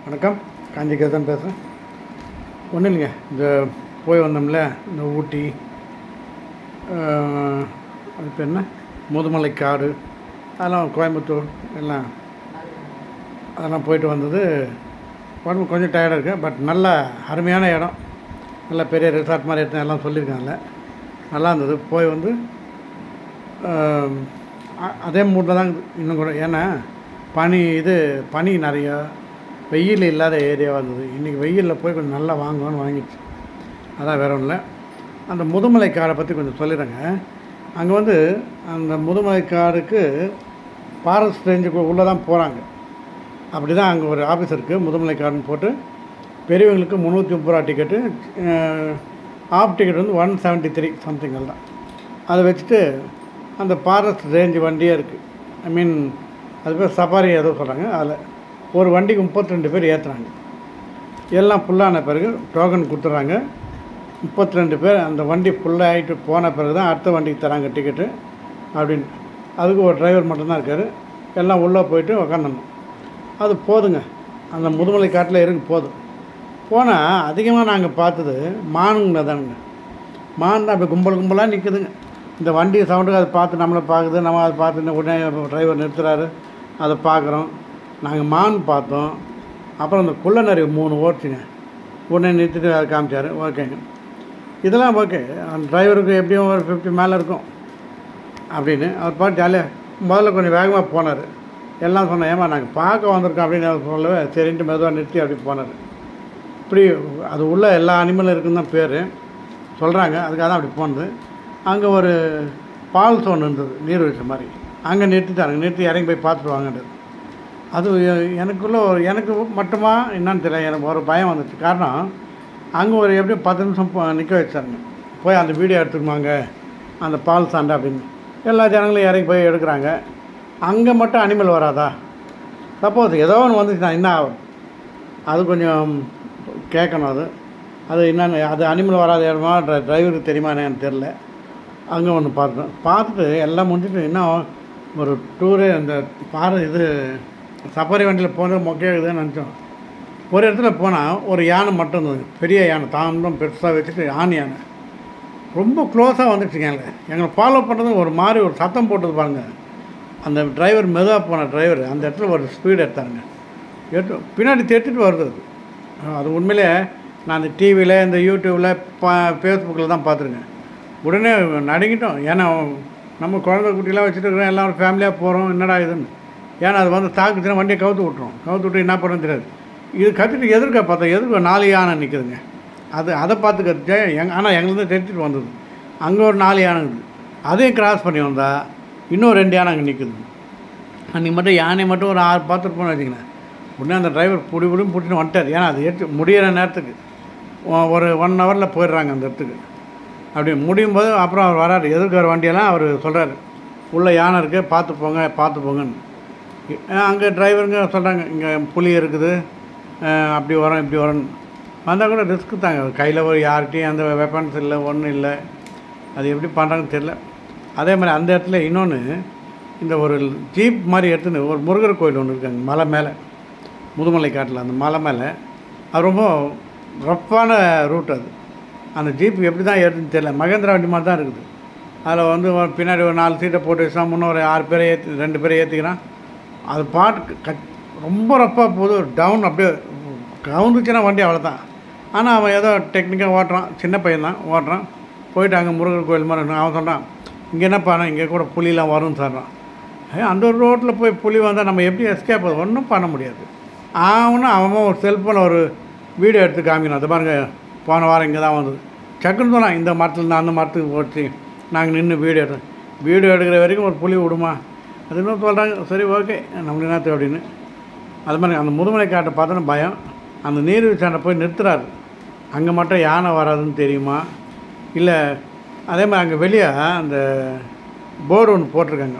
வணக்கம் காஞ்சி கேசன் பேசுகிறேன் ஒன்றும் இல்லைங்க இந்த போய் வந்தோம்ல இந்த ஊட்டி ஆஹ், அது பேர் என்ன முதுமலை காடு அதெல்லாம் கோயம்புத்தூர் எல்லாம் அதெல்லாம் போயிட்டு வந்தது உடம்பு கொஞ்சம் டயர்டாக இருக்குது பட் நல்ல அருமையான இடம் நல்ல பெரிய ரிசார்ட் மாதிரி எடுத்து எல்லாம் சொல்லியிருக்காங்கல்ல நல்லா இருந்தது போய் வந்து ஆம், அ- அதே மூட்டில் தான் இருக்குது இன்னும் கூட ஏன்னா பனி இது பனி நிறையா வெயில் இல்லாத ஏரியாவாக இருந்தது இன்றைக்கி வெயிலில் போய் கொஞ்சம் நல்லா வாங்குவோன்னு வாங்கிடுச்சு அதான் வேற ஒன்றும் இல்லை அந்த முதுமலை காடை பற்றி கொஞ்சம் சொல்லிடுறேங்க அங்கே வந்து அந்த முதுமலை காடுக்கு ஃபாரஸ்ட் ரேஞ்சுக்கு உள்ளே தான் போகிறாங்க அப்படி தான் அங்கே ஒரு ஆஃபீஸ் இருக்குது முதுமலை காடுன்னு போட்டு பெரியவங்களுக்கு முந்நூற்றி முப்பது ரூபா டிக்கெட்டு ஆஃப் டிக்கெட் வந்து ஒன் செவன்ட்டி த்ரீ சம்திங் தான் அதை வச்சுட்டு அந்த ஃபாரஸ்ட் ரேஞ்ச் வண்டியே இருக்குது ஐ மீன் அது பேர் சஃபாரி ஏதோ சொல்கிறாங்க அதில் ஒரு வண்டிக்கு முப்பத்தி ரெண்டு பேர் ஏற்றுறாங்க எல்லாம் ஃபுல்லான பிறகு டோக்கன் கொடுத்துட்றாங்க முப்பத்தி ரெண்டு பேர் அந்த வண்டி ஃபுல்லாகிட்டு போன பிறகு தான் அடுத்த வண்டிக்கு தராங்க டிக்கெட்டு அப்படின்னு அதுக்கு ஒரு டிரைவர் மட்டும்தான் இருக்கார் எல்லாம் உள்ளே போயிட்டு உக்காந்துடணும் அது போதுங்க அந்த முதுமலை காட்டில் இருக்கு போதும் போனால் அதிகமாக நாங்கள் பார்த்தது மானுங்க தானுங்க மான் தான் அப்படி கும்பல் கும்பலாக நிற்குதுங்க இந்த வண்டி சவுண்டுக்கு அதை பார்த்து நம்மளை பார்க்குது நம்ம அதை பார்த்து உடனே டிரைவர் நிறுத்துறாரு அதை பார்க்குறோம் நாங்கள் மான் பார்த்தோம் அப்புறம் இந்த குள்ள நரி மூணு ஓட்டுச்சுங்க உடனே நிறுத்திட்டு அதை காமிச்சார் ஓகேங்க இதெல்லாம் ஓகே அந்த டிரைவருக்கு எப்படியும் ஒரு ஃபிஃப்டி மேலே இருக்கும் அப்படின்னு அவர் பாட்டு ஜாலியாக முதல்ல கொஞ்சம் வேகமாக போனார் எல்லாம் சொன்னேன் ஏமா நாங்கள் பார்க்க வந்திருக்கோம் அப்படின்னு அவர் சொல்லவே சரின்ட்டு மெதுவாக நிறுத்தி அப்படி போனார் இப்படி அது உள்ள எல்லா அனிமலும் இருக்குன்னு தான் பேர் சொல்கிறாங்க அதுக்காக தான் அப்படி போனது அங்கே ஒரு ஃபால்ஸ் ஒன்று இருந்தது நீர்வீழ்ச்சி மாதிரி அங்கே நிறுத்திட்டாங்க நிறுத்தி இறங்கி போய் பார்த்துட்டு வாங்கன்றது அது எ- எனக்குள்ள ஒரு எனக்கு மட்டுமா என்னன்னு தெரியல எனக்கு ஒரு பயம் வந்துச்சு காரணம் அங்கே ஒரு எப்படியும் பத்து நிமிஷம் நிற்க வச்சாருங்க போய் அந்த வீடியோ எடுத்துக்குவாங்க அந்த பால் சாண்டை அப்படின்னு எல்லா ஜனங்களும் இறங்கி போய் எடுக்கிறாங்க அங்கே மட்டும் அனிமல் வராதா சப்போஸ் ஏதோ ஒன்று வந்துச்சுன்னா என்ன ஆகும் அது கொஞ்சம் கேட்கணும் அது அது என்னென்ன அது அனிமல் வராத இடமா ட்ரை- டிரைவருக்கு தெரியுமா என்னன்னு தெரில அங்கே ஒன்று பார்த்தோம் பார்த்துட்டு எல்லாம் முடிஞ்சுட்டு இன்னும் ஒரு டூரு அந்த பாரு இது சஃபாரி வண்டியில் போனது மொக்கையாகுதுன்னு நினச்சோம் ஒரு இடத்துல போனால் ஒரு யானை மட்டும் இருந்தது பெரிய யானை தாண்டும் பெருசாக வச்சுட்டு ஆண் யானை ரொம்ப க்ளோஸாக வந்துச்சுங்க எங்களை எங்களை ஃபாலோ பண்ணுறது ஒரு மாதிரி ஒரு சத்தம் போட்டது பாருங்க அந்த டிரைவர் மெதுவாக போன டிரைவர் அந்த இடத்துல ஒரு ஸ்பீடு எடுத்தாருங்க எடுத்து பின்னாடி தேட்டிட்டு வருது அது அஹ் அது உண்மையிலே நான் அந்த டிவியில் இந்த யூடியூப்பில் பா ஃபேஸ்புக்கில் தான் பார்த்துருக்கேன் உடனே நடுங்கிட்டோம் ஏன்னா நம்ம குழந்தை குட்டிலாம் வச்சுட்டு இருக்கிறோம் எல்லாம் ஒரு ஃபேமிலியாக போகிறோம் என்னடா இதுன்னு ஏன்னா அது வந்து தாக்குச்சுன்னா வண்டியை கவுத்து விட்ருவோம் கவுத்து விட்டு என்ன பண்ணுறது தெரியாது இது கற்றுட்டு எதிர்க்க பார்த்தா எதிர்க்க ஒரு நாலு யானை நிற்குதுங்க அது அதை பார்த்து கற்றுட்டு எங் ஆனால் எங்களுக்கு தெரிஞ்சுட்டு வந்தது அங்கே ஒரு நாலு யானை இருக்குது அதையும் கிராஸ் பண்ணி வந்தால் இன்னும் ரெண்டு யானை அங்கே நிற்குது அன்றைக்கி மட்டும் யானை மட்டும் ஒரு ஆறு பார்த்துருப்போம்னு வச்சுங்களேன் உடனே அந்த டிரைவர் புடி புடின்னு பிடிச்சின்னு வந்துட்டார் ஏன்னா அது ஏற்று முடியிற நேரத்துக்கு ஒ- ஒரு ஒன் ஹவரில் போயிடுறாங்க அந்த இடத்துக்கு அப்படி முடியும் போது அப்புறம் அவர் வராரு எதிர்க்கிற வண்டியெல்லாம் அவர் சொல்கிறாரு உள்ளே யானை இருக்குது பார்த்து போங்க பார்த்து போங்கன்னு அங்கே டிரைவருங்க சொல்கிறாங்க இங்கே புலி இருக்குது அஹ் அப்படி வரோம் இப்படி வரோன்னு வந்தால் கூட ரிஸ்க்கு தாங்க கையில் ஒரு யார்கிட்டையும் அந்த வெப்பன்ஸ் இல்லை ஒன்றும் இல்லை அது எப்படி பண்ணுறாங்கன்னு தெரில அதே மாதிரி அந்த இடத்துல இன்னொன்று இந்த ஒரு ஜீப் மாதிரி எடுத்துன்னு ஒரு முருகர் கோயில் ஒன்று இருக்காங்க மலை மேலே முதுமலை காட்டில் அந்த மலை மேலே அது ரொம்ப ரஃப்பான ரூட் அது அந்த ஜீப் எப்படி தான் ஏறுதுன்னு தெரியல மகேந்திரா வண்டி மாதிரி தான் இருக்குது அதில் வந்து ஒரு பின்னாடி ஒரு நாலு சீட்டை போட்டு வச்சா முன்னே ஒரு ஆறு பேரை ஏற்றி ரெண்டு பேரை ஏற்றிக்கிறான் அது பாட்டு கட் ரொம்ப ரஃப்பாக போகுது டவுன் அப்படியே கவுந்துச்சுன்னா வண்டி அவ்வளோதான் ஆனால் அவன் ஏதோ டெக்னிக்காக ஓட்டுறான் சின்ன பையன் தான் ஓட்டுறான் போயிட்டு அங்கே முருகர் கோயில் மாதிரி இருக்கு. அவன் சொல்கிறான் இங்கே என்ன பண்ண இங்கே கூட புலிலாம் வரும்னு சொல்கிறான் ஏய், அந்த ஒரு ரோட்டில் போய் புலி வந்தால் நம்ம எப்படி எஸ்கேப் ஒன்றும் பண்ண முடியாது அவனும் அவன் ஒரு செல்ஃபோனில் ஒரு வீடியோ எடுத்து காமிக்கணும் அது பாருங்க போன வாரம் இங்கே தான் வந்தது சக்குன்னு சொன்னான் இந்த மரத்தில் நான் அந்த மரத்துக்கு போச்சு நாங்கள் நின்று வீடியோ எடுத்தோம் வீடியோ எடுக்கிற வரைக்கும் ஒரு புலி விடுமா அது இன்னும் சொல்கிறாங்க சரி ஓகே நம்மளுக்கு என்னத்து அப்படின்னு அது மாதிரி அந்த முதுமலை காட்டை பார்த்தோன்னா பயம் அந்த நீர்வீழ்ச்சாண்டை போய் நிறுத்துறாரு அங்கே மட்டும் யானை வராதுன்னு தெரியுமா இல்லை அதே மாதிரி அங்கே வெளியே அந்த போர்டு ஒன்று போட்டிருக்காங்க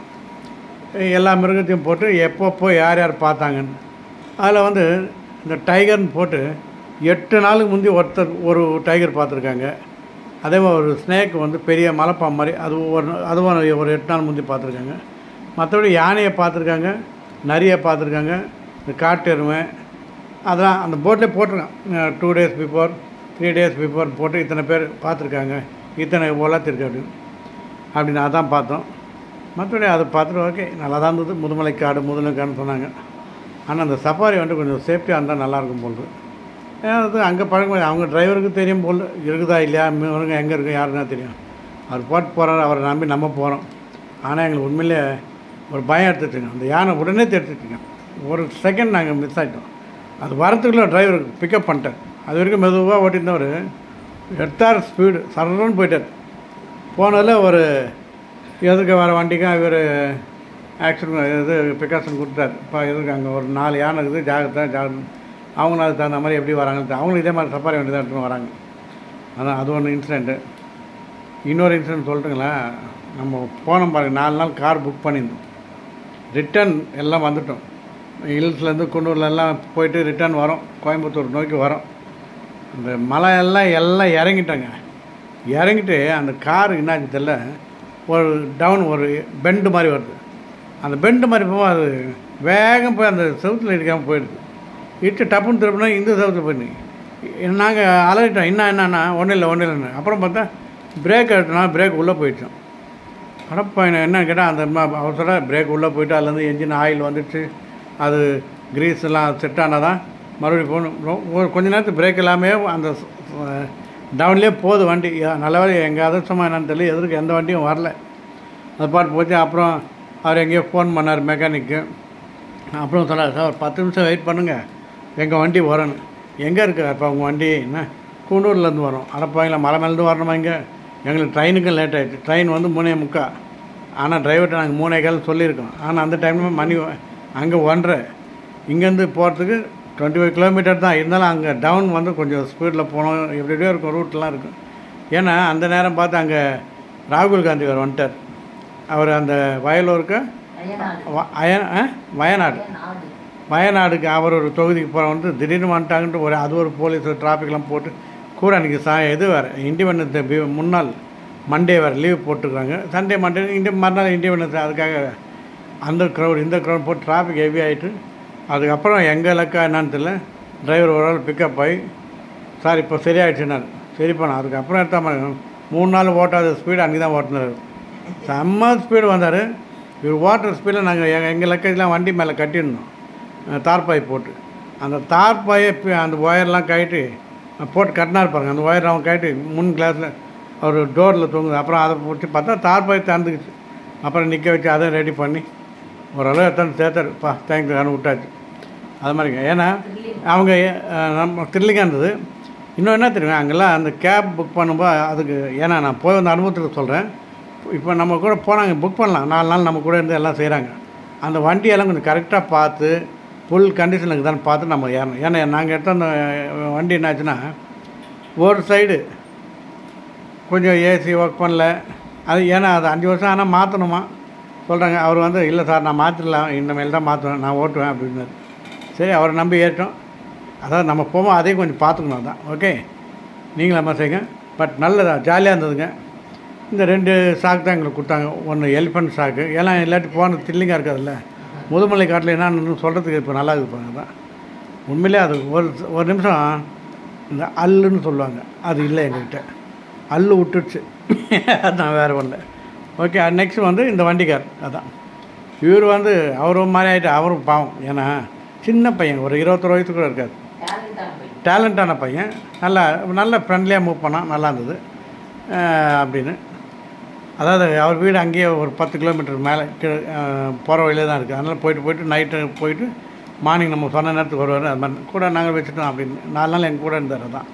எல்லா மிருகத்தையும் போட்டு எப்பப்போ யார் யார் பார்த்தாங்கன்னு அதில் வந்து இந்த டைகர்னு போட்டு எட்டு நாளுக்கு முந்தி ஒருத்தர் ஒரு டைகர் பார்த்துருக்காங்க அதே மாதிரி ஒரு ஸ்னேக் வந்து பெரிய மலைப்பாம்பு மாதிரி அது ஒரு அதுவும் ஒரு எட்டு நாள் முந்தி பார்த்துருக்காங்க மற்றபடி யானையை பார்த்துருக்காங்க நரியை பார்த்துருக்காங்க இந்த காட்டு எருமை அதான் அந்த போர்ட்லேயே போட்டிருக்கான் two days before three days before போட்டு இத்தனை பேர் பார்த்துருக்காங்க இத்தனை வளர்த்துருக்கு அப்படின்னு அப்படின்னு அதான் பார்த்தோம் மற்றபடி அதை பார்த்துட்டு ஓகே நல்லா தான் இருந்தது முதுமலை காடு முதுமலை காடுன்னு சொன்னாங்க ஆனால் அந்த சஃபாரி வந்து கொஞ்சம் சேஃப்டியாக இருந்தால் நல்லாயிருக்கும் போல் ஏன்னா அது அங்கே பழக்கம் அவங்க டிரைவருக்கு தெரியும் போல் இருக்குதா இல்லையா மிருகம் எங்கே இருக்கு யாருன்னா தெரியும் அவர் போட்டு போகிறாரு அவரை நம்பி நம்ம போகிறோம் ஆனால் எங்களுக்கு உண்மையிலே ஒரு பயம் எடுத்துட்டுங்க அந்த யானை உடனே தெரிஞ்சுட்டுங்க ஒரு செகண்ட் நாங்கள் மிஸ் ஆகிட்டோம் அது வரத்துக்குள்ளே டிரைவர் பிக்கப் பண்ணிட்டார் அது வரைக்கும் மெதுவாக ஓட்டியிருந்தவர் எடுத்தார் ஸ்பீடு சரன்னு போயிட்டார் போனதில் ஒரு எதுக்கு வர வண்டிக்கும் இவர் ஆக்சிடென்ட் இது பிகாசன் கொடுத்தாரு இப்போ எதுக்கு அங்கே ஒரு நாலு யானை இருக்குது ஜாகிரதா ஜாகிரதை அவங்க அதுக்கு தகுந்த மாதிரி எப்படி வராங்கன்னு அவங்களும் இதே மாதிரி சப்பாரி வண்டி தான் எடுத்துன்னு வராங்க அதான் அது ஒன்று இன்சிடெண்ட்டு இன்னொரு இன்சிடென்ட் சொல்லட்டுங்களா நம்ம போனோம் பாருங்க நாலு நாள் கார் புக் பண்ணியிருந்தோம் ரிட்டர்ன் எல்லாம் வந்துட்டோம் ஹில்ஸ்லேருந்து குன்னூர்லெல்லாம் போயிட்டு ரிட்டர்ன் வரோம் கோயம்புத்தூர் நோக்கி வரோம் இந்த மலை எல்லாம் எல்லாம் இறங்கிட்டோங்க இறங்கிட்டு அந்த கார் என்னாச்சு தெரியல ஒரு டவுன் ஒரு பெண்டு மாதிரி வருது அந்த பெண்டு மாதிரி போகும் அது வேகம் போய் அந்த செவுத்தில் இடிக்காமல் போயிடுது இட்டு டப்புன்னு திருப்பினா இந்த செவுத்தில் போயிடுது நாங்கள் அலறிட்டோம் என்ன என்னன்னா ஒன்றும் இல்லை ஒன்றும் இல்லைன்னு அப்புறம் பார்த்தா பிரேக் எடுத்தோம்னா பிரேக் உள்ளே போயிடுச்சோம் அடப்பா என்னன்னு கேட்டால் அந்த ம- அவர் சொல்ல பிரேக் உள்ளே போயிட்டு அதுலேருந்து என்ஜின் ஆயில் வந்துடுச்சு அது கிரீஸ் எல்லாம் செட் ஆனால் தான் மறுபடியும் போகணும் ரொ- ஒரு கொஞ்ச நேரத்துக்கு பிரேக் இல்லாமல் அந்த டவுன்லேயே போகுது வண்டி யா- நல்ல வேலை எங்கள் அதிர்ஷ்டமாக என்னன்னு தெரியல எதிர்க்கு எந்த வண்டியும் வரல அது பாட்டு போச்சு அப்புறம் அவர் எங்கேயோ ஃபோன் பண்ணார் மெக்கானிக்கு அப்புறம் சொன்னார் சார் ஒரு பத்து நிமிஷம் வெயிட் பண்ணுங்கள் எங்கள் வண்டி வரணும் எங்கே இருக்கு அப்போ உங்கள் வண்டி என்ன கூண்டூர்லேருந்து வரும் அடப்பாங்களா மலை மேலேருந்து வரணுமா இங்கே எங்களுக்கு ட்ரெயினுக்கும் லேட் ஆகிடுச்சு ட்ரெயின் வந்து மூணே முக்கா ஆனால் டிரைவர்கிட்ட நாங்கள் மூணே கால் சொல்லியிருக்கோம் ஆனால் அந்த டைமில் மணி அங்கே ஒன்றரை இங்கேருந்து போகிறதுக்கு டுவெண்ட்டி ஃபைவ் கிலோமீட்டர் தான் இருந்தாலும் அங்கே டவுன் வந்து கொஞ்சம் ஸ்பீடில் போகணும் எப்படி எப்படியோ இருக்கும் ரூட்லாம் இருக்கும் ஏன்னா அந்த நேரம் பார்த்து அங்கே ராகுல் காந்தி அவர் வந்துட்டார் அவர் அந்த வயலூருக்கு வயநாடு வ- அய ஆ? வயநாடு வயநாடு வயநாடுக்கு அவர் ஒரு தொகுதிக்கு போகிற வந்து திடீர்னு வந்துட்டாங்கன்ட்டு ஒரு அது ஒரு போலீஸ் டிராஃபிக்லாம் போட்டு கூட அன்றைக்கி சா இது வேறு இண்டிபெண்டன்ஸ் டே முன்னாள் மண்டே வேறு லீவ் போட்டிருக்காங்க சண்டே மண்டே இண்டி மறுநாள் இண்டிபெண்டன்ஸ் அதுக்காக அந்த க்ரௌட் இந்த க்ரௌட் போட்டு டிராஃபிக் ஹெவி ஆகிட்டு அதுக்கப்புறம் எங்கள் இலக்கா என்னன்னு தெரியல டிரைவர் ஒரு ஆள் பிக்கப் ஆகி சார் இப்போ சரியாயிடுச்சுனார் சரி பண்ண அதுக்கப்புறம் எடுத்தா மாதிரி மூணு நாள் ஓட்டாத ஸ்பீடு அன்றைக்கி தான் ஓட்டினார் செம்ம ஸ்பீடு வந்தார் இவர் ஓட்டுற ஸ்பீடில் நாங்கள் எங்கள் எங்கள் லக்கேஜ்லாம் வண்டி மேலே கட்டியிருந்தோம் அஹ் தார்பாய் போட்டு அந்த தார்பாயை பி- அந்த ஒயர்லாம் கழட்டி அஹ் போட்டு கட்டினார் பாருங்க அந்த ஒயர் அவன் கழட்டி முன் கிளாஸில் அவர் டோரில் தூங்குது அப்புறம் அதை போட்டு பார்த்தா தார்பாய் திறந்துக்குச்சு அப்புறம் நிற்க வச்சு அதை ரெடி பண்ணி ஓரளவு எத்தனை சேர்த்தாரு பா தேங்க்யூ விட்டாச்சு அது மாதிரிங்க ஏன்னா அவங்க அஹ், நம்ம த்ரில்லிங்காக இருந்தது இன்னும் என்ன தெரியுமா அங்கெல்லாம் அந்த கேப் புக் பண்ணும்போது அதுக்கு ஏன்னா நான் போய் வந்த அனுபவத்தில் சொல்கிறேன் இப்போ நம்ம கூட போனாங்க புக் பண்ணலாம் நாலு நாள் நம்ம கூட இருந்து எல்லாம் செய்கிறாங்க அந்த வண்டியெல்லாம் கொஞ்சம் கரெக்டாக பார்த்து ஃபுல் கண்டிஷனுக்கு தான் பார்த்து நம்ம ஏறணும் ஏன்னா நாங்கள் எடுத்த அந்த அஹ், வண்டி என்னாச்சுன்னா ஒரு சைடு கொஞ்சம் ஏசி ஒர்க் பண்ணல அது ஏன்னா அது அஞ்சு வருஷம் ஆனால் மாற்றணுமா சொல்கிறாங்க அவர் வந்து இல்லை சார் நான் மாற்றிடலாம் இனிமேல் தான் மாற்றுவேன் நான் ஓட்டுவேன் அப்படின்னாரு சரி அவரை நம்பி ஏற்றோம் அதாவது நம்ம போவோம் அதையும் கொஞ்சம் பார்த்துக்கணும் தான் ஓகே நீங்களும் அம்மா செய்யுங்க பட் நல்லதா ஜாலியாக இருந்ததுங்க இந்த ரெண்டு சாக்கு தான் எங்களுக்கு கொடுத்தாங்க ஒன்று எலிஃபண்ட் சாக்கு எல்லாம் இல்லாட்டி போன தில்லிங்காக இருக்காதுல்ல முதுமலை காட்டில் என்னன்னு சொல்கிறதுக்கு இப்போ நல்லா இருப்பாங்க தான் உண்மையிலே அது ஒரு ஒரு நிமிஷம் இந்த அல்லுன்னு சொல்லுவாங்க அது இல்லை எங்ககிட்ட அல்லு விட்டுடுச்சு அதான் வேறு ஒன்று ஓகே நெக்ஸ்ட் வந்து இந்த வண்டிக்கார் அதான் இவர் வந்து அவரும் மாதிரி ஆகிட்டு அவரும் பாவம் ஏன்னா சின்ன பையன் ஒரு இருபத்தொரு வயசு கூட இருக்காது டேலண்டான பையன் டேலண்டான பையன் நல்லா நல்ல ஃப்ரெண்ட்லியாக மூவ் பண்ணான் நல்லா இருந்தது அஹ் அப்படின்னு அதாவது அவர் வீடு அங்கேயே ஒரு பத்து கிலோமீட்டர் மேலே போகிற வழியில தான் இருக்குது அதனால் போயிட்டு போயிட்டு நைட்டு போயிட்டு மார்னிங் நம்ம சொன்ன நேரத்துக்கு வருவார் அது மாதிரி கூட நாங்கள் வச்சுட்டோம் அப்படின்னு நாலு நாள் எங்கள் கூட இருந்தார் அதான்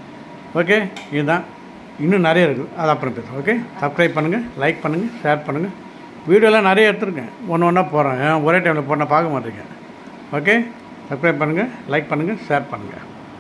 ஓகே இதுதான் இன்னும் நிறைய இருக்குது அது அப்புறம் பேசுகிறேன் ஓகே சப்ஸ்கிரைப் பண்ணுங்கள் லைக் பண்ணுங்கள் ஷேர் பண்ணுங்கள் வீடியோலாம் நிறைய எடுத்துருக்கேன் ஒன்று ஒன்றா போகிறேன் ஒரே டைமில் போனால் பார்க்க மாட்டேங்க ஓகே சப்ஸ்கிரைப் பண்ணுங்கள் லைக் பண்ணுங்கள் ஷேர் பண்ணுங்கள்